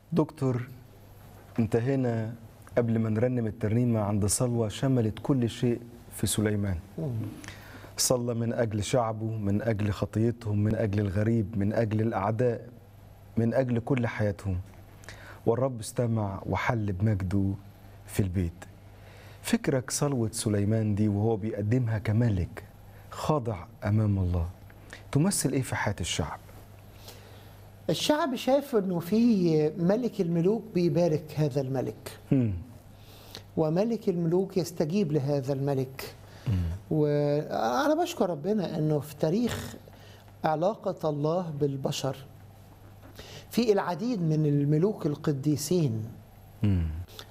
دكتور انتهينا قبل ما نرنم الترنيمة عند صلوة شملت كل شيء في سليمان صلى من أجل شعبه من أجل خطيتهم من أجل الغريب من أجل الأعداء من أجل كل حياتهم والرب استمع وحل بمجده في البيت فكرك صلوة سليمان دي وهو بيقدمها كملك خاضع أمام الله تمثل إيه في حياة الشعب؟ الشعب شاف انه في ملك الملوك بيبارك هذا الملك هم. وملك الملوك يستجيب لهذا الملك وانا بشكر ربنا انه في تاريخ علاقه الله بالبشر في العديد من الملوك القديسين هم.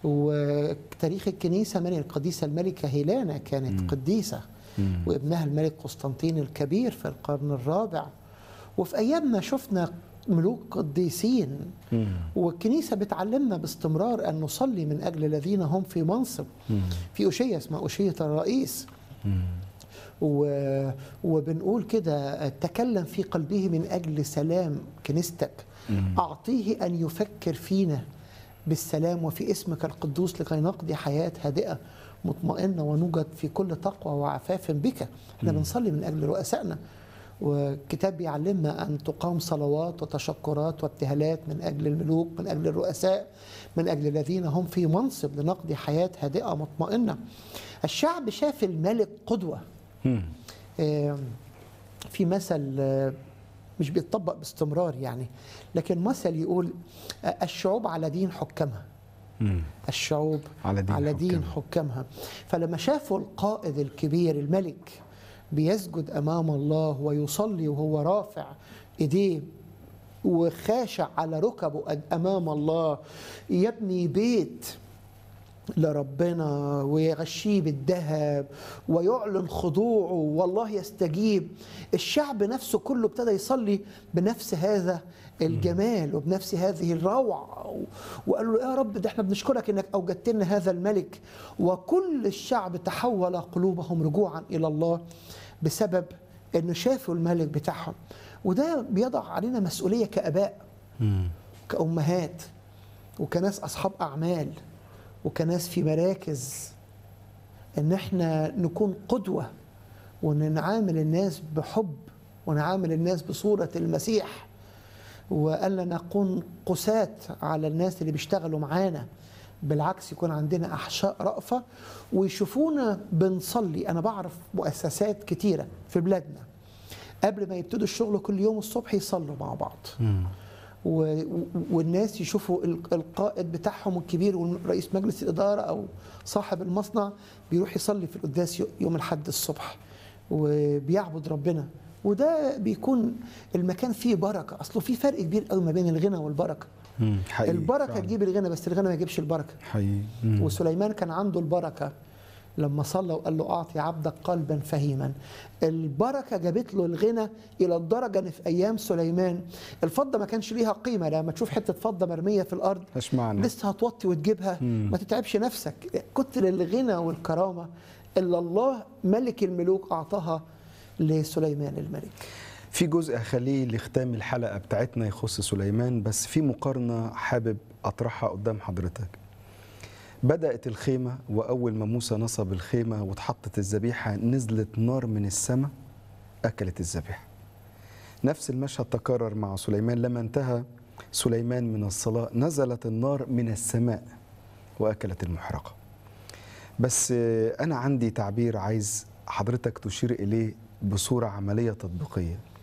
وتاريخ الكنيسه من القديسه الملكه هيلانا كانت قديسه مم. وابنها الملك قسطنطين الكبير في القرن الرابع وفي ايامنا شفنا ملوك قديسين مم. والكنيسه بتعلمنا باستمرار ان نصلي من اجل الذين هم في منصب مم. في أشية اسمها أشية الرئيس مم. و... وبنقول كده تكلم في قلبه من أجل سلام كنيستك مم. أعطيه أن يفكر فينا بالسلام وفي اسمك القدوس لكي نقضي حياة هادئة مطمئنة ونوجد في كل تقوى وعفاف بك احنا بنصلي من أجل رؤسائنا والكتاب بيعلمنا أن تقام صلوات وتشكرات وابتهالات من أجل الملوك من أجل الرؤساء من أجل الذين هم في منصب لنقضي حياة هادئة مطمئنة الشعب شاف الملك قدوة مم. آه، في مثل آه، مش بيتطبق باستمرار يعني لكن مثل يقول آه، الشعوب على دين حكامها مم. الشعوب على دين على دين حكامها. حكامها فلما شافوا القائد الكبير الملك بيسجد امام الله ويصلي وهو رافع ايديه وخاشع على ركبه أد- امام الله يبني بيت لربنا ويغشيه بالذهب ويعلن خضوعه والله يستجيب الشعب نفسه كله ابتدى يصلي بنفس هذا الجمال وبنفس هذه الروعة وقالوا له يا رب ده احنا بنشكرك انك اوجدت لنا هذا الملك وكل الشعب تحول قلوبهم رجوعا الى الله بسبب انه شافوا الملك بتاعهم وده بيضع علينا مسؤولية كآباء مم. كأمهات وكناس أصحاب أعمال وكناس في مراكز إن إحنا نكون قدوة وإن نعامل الناس بحب ونعامل الناس بصورة المسيح وألا نكون قساة على الناس اللي بيشتغلوا معانا بالعكس يكون عندنا أحشاء رأفة ويشوفونا بنصلي أنا بعرف مؤسسات كتيرة في بلادنا قبل ما يبتدوا الشغل كل يوم الصبح يصلوا مع بعض مم. و- و- والناس يشوفوا ال- القائد بتاعهم الكبير ورئيس مجلس الإدارة أو صاحب المصنع بيروح يصلي في القداس يو- يوم الحد الصبح وبيعبد ربنا وده بيكون المكان فيه بركة أصله في فرق كبير قوي ما بين الغنى والبركة مم. حقيقي البركة فعلا. تجيب الغنى بس الغنى ما يجيبش البركة حقيقي مم. وسليمان كان عنده البركة لما صلى وقال له أعطي عبدك قلبا فهيما البركة جابت له الغنى إلى الدرجة أن في أيام سليمان الفضة ما كانش ليها قيمة لما تشوف حتة فضة مرمية في الأرض ايش معنى؟ لسه هتوطي وتجيبها مم. ما تتعبش نفسك كتر الغنى والكرامة اللي الله ملك الملوك أعطاها لسليمان الملك في جزء هخليه لختام الحلقة بتاعتنا يخص سليمان بس في مقارنة حابب أطرحها قدام حضرتك بدأت الخيمة وأول ما موسى نصب الخيمة واتحطت الذبيحة نزلت نار من السماء أكلت الذبيحة نفس المشهد تكرر مع سليمان لما انتهى سليمان من الصلاة نزلت النار من السماء وأكلت المحرقة بس آه، أنا عندي تعبير عايز حضرتك تشير إليه بصورة عملية تطبيقية